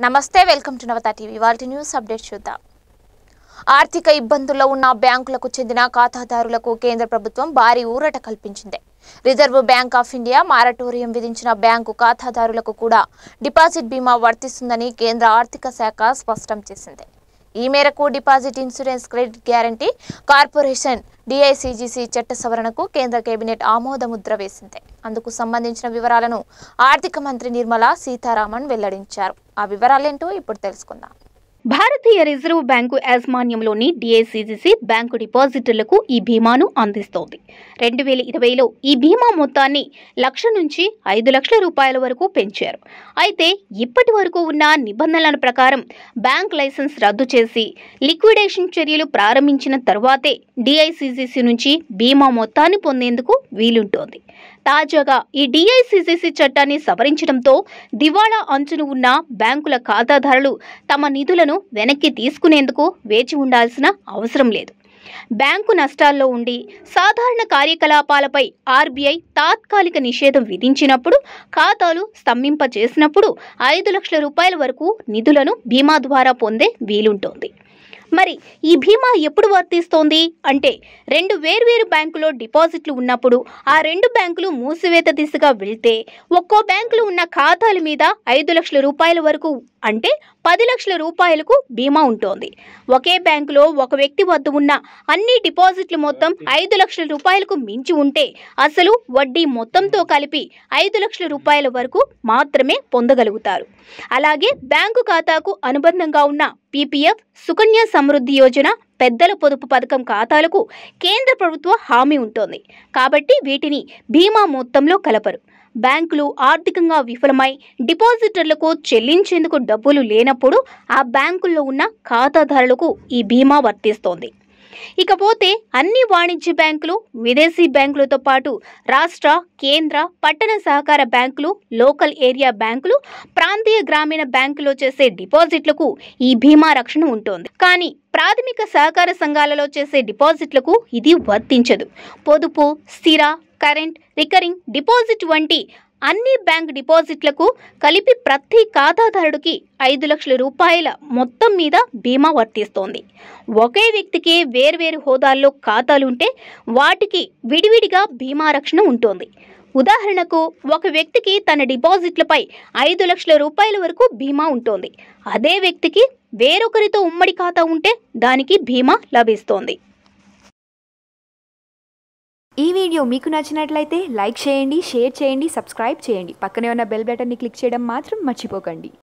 నమస్తే welcome to Navatha TV వాటి news update చూద్దాం ఆర్థిక ఇబ్బందుల్లో ఉన్న బ్యాంకులకు చెందిన ఖాతాదారులకు కేంద్ర ప్రభుత్వం భారీ ఊరట కల్పించింది reserve bank of India moratorium విధించిన బ్యాంకు ఖాతాదారులకు కూడా డిపాజిట్ బీమా వర్తిస్తుందని కేంద్ర ఆర్థిక శాఖ స్పష్టం చేసింది ఈ మేరకు deposit insurance credit guarantee corporation DICGC చట్ట సవరణకు కేంద్ర కేబినెట్ ఆమోద ముద్ర వేసింది అందుకు సంబంధించిన వివరాలను ఆర్థిక మంత్రి నిర్మలా సీతారామన్ వెల్లడించారు ఆ వివరాలేంటో ఇప్పుడు తెలుసుకుందాం భారతీయ రిజర్వ్ బ్యాంకు యాజమాన్యంలోని డిఐసిజిసి బ్యాంకు డిపాజిటర్లకు ఈ బీమాను అందిస్తోంది రెండు వేల ఇరవైలో ఈ బీమా మొత్తాన్ని లక్ష నుంచి ఐదు లక్షల రూపాయల వరకు పెంచారు అయితే ఇప్పటి వరకు ఉన్న నిబంధనల ప్రకారం బ్యాంక్ లైసెన్స్ రద్దు చేసి లిక్విడేషన్ చర్యలు ప్రారంభించిన తరువాతే డిఐసిజిసి నుంచి బీమా మొత్తాన్ని పొందేందుకు వీలుంటోంది తాజాగా ఈ డిఐసిసిసి చట్టాన్ని సవరించడంతో దివాళా అంచున ఉన్న బ్యాంకుల ఖాతాదారులు తమ నిధులను వెనక్కి తీసుకునేందుకు వేచి ఉండాల్సిన అవసరం లేదు బ్యాంకు నష్టాల్లో ఉండి సాధారణ కార్యకలాపాలపై ఆర్బీఐ తాత్కాలిక నిషేధం విధించినప్పుడు ఖాతాలు స్తంభింప చేసినప్పుడు ఐదు లక్షల రూపాయల వరకు నిధులను బీమా ద్వారా పొందే వీలుంటోంది మరి ఈ బీమా ఎప్పుడు వర్తిస్తోంది అంటే రెండు వేర్వేరు బ్యాంకులో డిపాజిట్లు ఉన్నప్పుడు ఆ రెండు బ్యాంకులు మూసివేత దిశగా వెళ్తే ఒక్కో బ్యాంకులో ఉన్న ఖాతాల మీద ఐదు లక్షల రూపాయల వరకు అంటే పది లక్షల రూపాయలకు బీమా ఉంటోంది ఒకే బ్యాంకులో ఒక వ్యక్తి వద్ద ఉన్న అన్ని డిపాజిట్లు మొత్తం ఐదు లక్షల రూపాయలకు మించి ఉంటే అసలు వడ్డీ మొత్తంతో కలిపి ఐదు లక్షల రూపాయల వరకు మాత్రమే పొందగలుగుతారు అలాగే బ్యాంకు ఖాతాకు అనుబంధంగా ఉన్న పీపీఎఫ్ సుకన్య సమృద్ధి యోజన పెద్దల పొదుపు పథకం ఖాతాలకు కేంద్ర ప్రభుత్వ హామీ ఉంటుంది కాబట్టి వీటిని బీమా మొత్తంలో కలపరు బ్యాంకులు ఆర్థికంగా విఫలమై డిపాజిటర్లకు చెల్లించేందుకు డబ్బులు లేనప్పుడు ఆ బ్యాంకుల్లో ఉన్న ఖాతాదారులకు ఈ బీమా వర్తిస్తోంది ఇకపోతే అన్ని వాణిజ్య బ్యాంకులు విదేశీ బ్యాంకులతో పాటు రాష్ట్ర కేంద్ర పట్టణ సహకార బ్యాంకులు లోకల్ ఏరియా బ్యాంకులు ప్రాంతీయ గ్రామీణ బ్యాంకులో చేసే డిపాజిట్లకు ఈ బీమా రక్షణ ఉంటుంది కానీ ప్రాథమిక సహకార సంఘాలలో చేసే డిపాజిట్లకు ఇది వర్తించదు పొదుపు స్థిర కరెంట్ రికరింగ్ డిపాజిట్ వంటి అన్ని బ్యాంక్ డిపాజిట్లకు కలిపి ప్రతి ఖాతాదారుడికి ఐదు లక్షల రూపాయల మొత్తం మీద బీమా వర్తిస్తోంది ఒకే వ్యక్తికి వేర్వేరు హోదాల్లో ఖాతాలుంటే వాటికి విడివిడిగా బీమా రక్షణ ఉంటుంది ఉదాహరణకు ఒక వ్యక్తికి తన డిపాజిట్లపై ఐదు లక్షల రూపాయల వరకు బీమా ఉంటుంది అదే వ్యక్తికి వేరొకరితో ఉమ్మడి ఖాతా ఉంటే దానికి బీమా లభిస్తోంది ఈ వీడియో మీకు నచ్చినట్లయితే లైక్ చేయండి షేర్ చేయండి సబ్స్క్రైబ్ చేయండి పక్కనే ఉన్న బెల్ బటన్ని క్లిక్ చేయడం మాత్రం మర్చిపోకండి